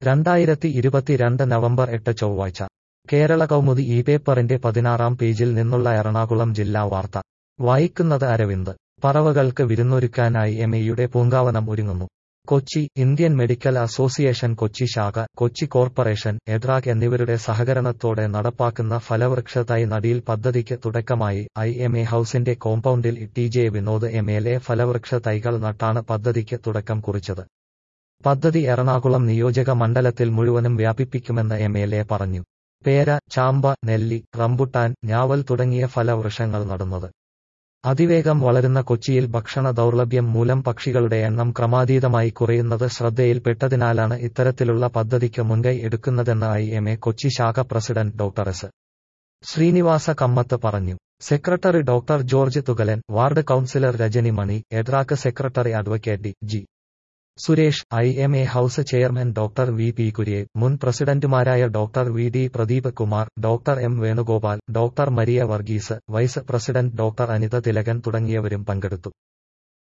രണ്ടായിരത്തി ഇരുപത്തിരണ്ട് നവംബർ എട്ട് ചൊവ്വാഴ്ച കേരള കൗമുദി ഈ പേപ്പറിന്റെ പതിനാറാം പേജിൽ നിന്നുള്ള എറണാകുളം ജില്ലാ വാർത്ത വായിക്കുന്നത് അരവിന്ദ് പറവകൾക്ക് വിരുന്നൊരുക്കാനായി എംഎയുടെ പൂങ്കാവനം ഒരുങ്ങുന്നു Kochi Indian medical association Kochi ശാഖ കൊച്ചി കോർപ്പറേഷൻ എഡ്രാഗ് എന്നിവരുടെ സഹകരണത്തോടെ നടപ്പാക്കുന്ന ഫലവൃക്ഷ തൈ നടീൽ പദ്ധതിക്ക് തുടക്കമായി ഐ എം എ ഹൌസിന്റെ കോമ്പൗണ്ടിൽ T J Vinod M L A ഫലവൃക്ഷ തൈകൾ നട്ടാണ് പദ്ധതിക്ക് തുടക്കം കുറിച്ചത് പദ്ധതി എറണാകുളം നിയോജക മണ്ഡലത്തിൽ മുഴുവനും വ്യാപിപ്പിക്കുമെന്ന് എം എൽ എ പറഞ്ഞു പേര ചാമ്പ നെല്ലി റംബുട്ടാൻ ഞാവൽ തുടങ്ങിയ ഫലവൃക്ഷങ്ങൾ നടുന്നത് അതിവേഗം വളരുന്ന കൊച്ചിയിൽ ഭക്ഷണ ദൗർലഭ്യം മൂലം പക്ഷികളുടെ എണ്ണം ക്രമാതീതമായി കുറയുന്നത് ശ്രദ്ധയിൽപ്പെട്ടതിനാലാണ് ഇത്തരത്തിലുള്ള പദ്ധതിക്ക് മുൻകൈ എടുക്കുന്നതെന്ന് ഐ എം എ കൊച്ചി ശാഖ president doctor S Srinivasa Kamath പറഞ്ഞു secretary doctor George Thukalan ward councillor Rajani Mani EDRAC secretary advocate D G Suresh I M A house chairman doctor V P Kurien മുൻ പ്രസിഡന്റുമാരായ doctor V D Pradeep Kumar doctor M Venugopal doctor Maria Varghese vice president doctor Anitha Thilakan തുടങ്ങിയവരും പങ്കെടുത്തു